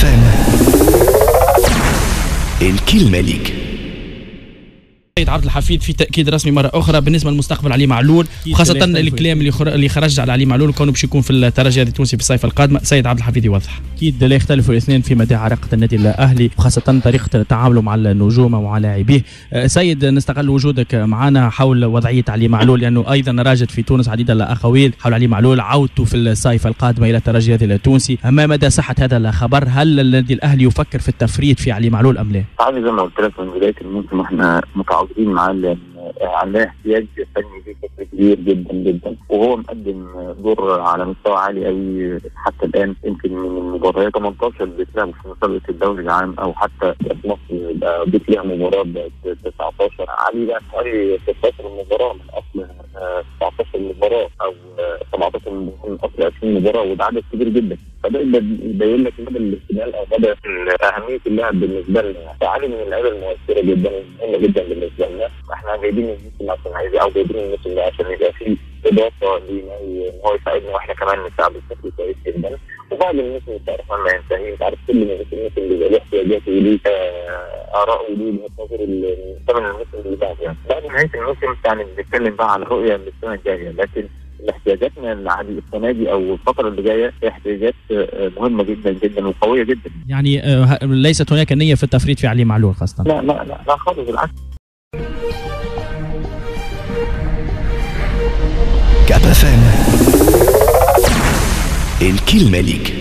فام الكلمة ليك سيد عبد الحفيد في تاكيد رسمي مره اخرى بالنسبه للمستقبل علي معلول وخاصه الكلام اللي خر... اللي خرج على علي معلول كونه باش يكون في الترجي التونسي في الصيف القادم سيد عبد الحفيض يوضح اكيد لا يختلف الاثنين في مدى علاقه النادي الاهلي وخاصه طريقه تعامله مع النجوم ومع لاعبيه أه، سيد نستغل وجودك معنا حول وضعيه علي معلول لانه ايضا راجت في تونس عديد الاخوين حول علي معلول عودته في الصيف القادم الى الترجي التونسي ما مدى صحه هذا الخبر هل النادي الاهلي يفكر في التفريط في علي معلول ام لا؟ زي ما قلت لك من بدايه الموسم احنا متعاقدين معاه لان عندنا احتياج فني بشكل كبير جدا جدا وهو مقدم دور على مستوى عالي قوي حتى الان يمكن من المباريات 18 بيتلعبوا في مسابقه الدوري العام او حتى في مصر بيت ليها مباراه 19 علي بقى حوالي 16 مباراه من اصل 19 مباراه او 17 من اصل 20 مباراه وده عدد كبير جدا فده يبين لك مدى الاستقبال او مدى اهميه اللاعب بالنسبه لنا فعلي من اللعيبه المؤثره جدا مهمه جدا بالنسبه لنا احنا جايبين الموسم عشان عايز او جايبين الموسم ده عشان يبقى فيه اضافه لينا ان هو يساعدنا واحنا كمان نساعده بشكل كويس جدا وبعد الموسم تعرف لما ينتهي انت عارف كل موسم بيبقى له احتياجاته وليه اراء وليه وجهه نظر ثمن الموسم اللي بعده يعني بعد نهايه الموسم يعني بنتكلم بقى على رؤيه للسنه الجايه لكن احتياجاتنا العادي السنه دي او الفتره اللي جايه احتياجات مهمه جدا جدا وقويه جدا يعني ليست هناك نيه في التفريط في علي معلول خاصه لا لا لا, لا خالص بالعكس كاب فام الكلمة ليك